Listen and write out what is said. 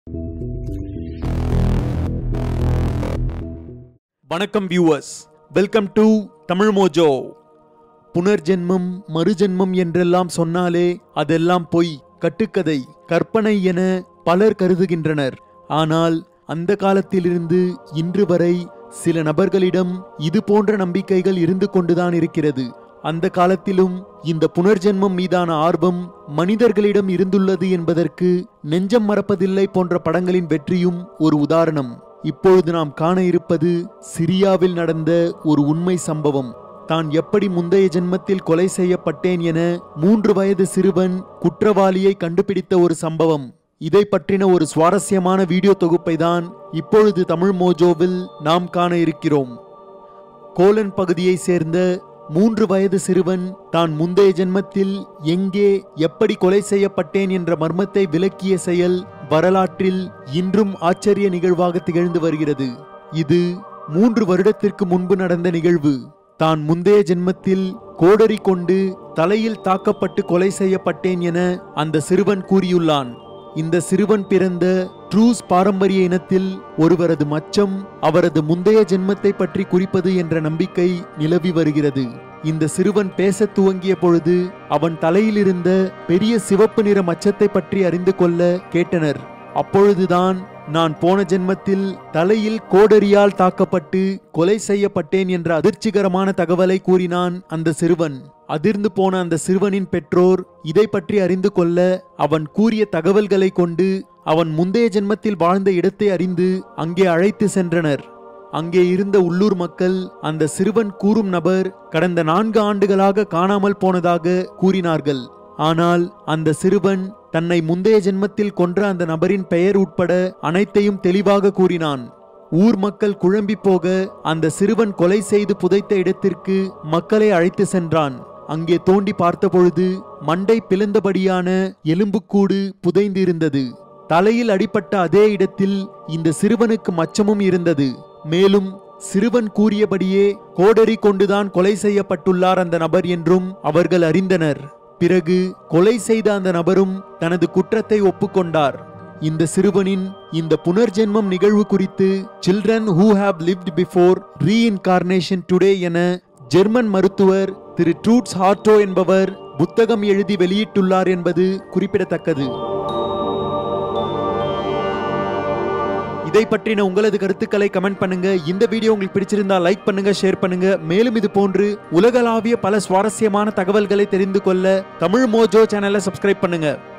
வணக்கம் viewers welcome to Tamil Mojo புனர்ஜென்மம் மறுஜென்மம் என்றெல்லாம் சொன்னாலே அதெல்லாம் பொய் கட்டுக்கதை கற்பனை என பலர் கருதுகின்றனர் ஆனால் அந்த காலத்திலிருந்து இன்று வரை சில நபர்களிடம் இது போன்ற நம்பிக்கைகள் இருந்து கொண்டுதான் இருக்கிறது அந்த காலத்திலும் இந்த புனர்ஜென்மம் மீதான ஆர்வம் மனிதர்களிடம் இருந்துள்ளது என்பதற்கு நெஞ்சம் மறப்பதில்லை போன்ற படங்களின் வெற்றியும் ஒரு உதாரணம் இப்பொழுது நாம் காண இருப்பது சிரியாவில் நடந்த ஒரு உண்மை சம்பவம் தான் எப்படி முந்தைய ஜென்மத்தில் கொலை செய்யப்பட்டேன் என மூன்று வயது சிறுவன் குற்றவாளியை கண்டுபிடித்த ஒரு சம்பவம் இதை பற்றின ஒரு சுவாரஸ்யமான வீடியோ தொகுப்பை தான் இப்பொழுது தமிழ் மோஜோவில் நாம் காண இருக்கிறோம் கோலன் பகுதியை சேர்ந்த மூன்று வயது சிறுவன் தான் முந்தைய ஜென்மத்தில் எங்கே எப்படி கொலை செய்யப்பட்டேன் என்ற மர்மத்தை விளக்கிய செயல் வரலாற்றில் இன்றும் ஆச்சரிய நிகழ்வாக திகழ்ந்து வருகிறது இது மூன்று வருடத்திற்கு முன்பு நடந்த நிகழ்வு தான் முந்தைய ஜென்மத்தில் கோடரி கொண்டு தலையில் தாக்கப்பட்டு கொலை செய்யப்பட்டேன் என அந்த சிறுவன் கூறியுள்ளான் இந்த சிறுவன் பிறந்த ட்ரூஸ் பாரம்பரிய இனத்தில் ஒருவரது மச்சம் அவரது முந்தைய ஜென்மத்தை பற்றி குறிப்பது என்ற நம்பிக்கை நிலவி வருகிறது இந்த சிறுவன் பேசத் துவங்கிய பொழுது அவன் தலையில் இருந்த பெரிய சிவப்பு நிற மச்சத்தை பற்றி அறிந்து கொள்ள கேட்டனர் அப்பொழுதுதான் நான் போன ஜென்மத்தில் தலையில் கோடரியால் தாக்கப்பட்டு கொலை செய்யப்பட்டேன் என்ற அதிர்ச்சிகரமான தகவலை கூறினான் அந்த சிறுவன் அதிர்ந்து போன அந்த சிறுவனின் பெற்றோர் இதை பற்றி அறிந்து கொள்ள அவன் கூறிய தகவல்களை கொண்டு அவன் முந்தைய ஜென்மத்தில் வாழ்ந்த இடத்தை அறிந்து அங்கே அழைத்து சென்றனர் அங்கே இருந்த உள்ளூர் மக்கள் அந்த சிறுவன் கூறும் நபர் கடந்த நான்கு ஆண்டுகளாக காணாமல் போனதாக கூறினார்கள் ஆனால் அந்த சிறுவன் தன்னை முந்தைய ஜென்மத்தில் கொன்ற அந்த நபரின் பெயர் உட்பட அனைத்தையும் தெளிவாக கூறினான் ஊர் மக்கள் குழம்பி போக அந்த சிறுவன் கொலை செய்து புதைத்த இடத்திற்கு மக்களை அழைத்து சென்றான் அங்கே தோண்டி பார்த்தபொழுது மண்டை பிளந்தபடியான எலும்புக்கூடு புதைந்திருந்தது தலையில் அடிபட்ட அதே இடத்தில் இந்த சிறுவனுக்கு மச்சமும் இருந்தது மேலும் சிறுவன் கூறியபடியே கோடரி கொண்டுதான் கொலை செய்யப்பட்டுள்ளார் அந்த நபர் என்றும் அவர்கள் அறிந்தனர் பிறகு கொலை செய்த அந்த நபரும் தனது குற்றத்தை ஒப்புக்கொண்டார் இந்த சிறுவனின் இந்த புனர்ஜென்மம் நிகழ்வு குறித்து children who have lived before reincarnation today என ஜெர்மன் மருத்துவர் திரு ட்ரூட்ஸ் ஹார்டோ என்பவர் புத்தகம் எழுதி வெளியிட்டுள்ளார் என்பது குறிப்பிடத்தக்கது இதை பற்றின உங்களது கருத்துக்களை கமெண்ட் பண்ணுங்க இந்த வீடியோ உங்களுக்கு பிடிச்சிருந்தா லைக் பண்ணுங்க ஷேர் பண்ணுங்க மேலும் இது போன்று உலகளாவிய பல சுவாரஸ்யமான தகவல்களை தெரிந்து கொள்ள தமிழ் மோஜோ சேனலை சப்ஸ்கிரைப் பண்ணுங்க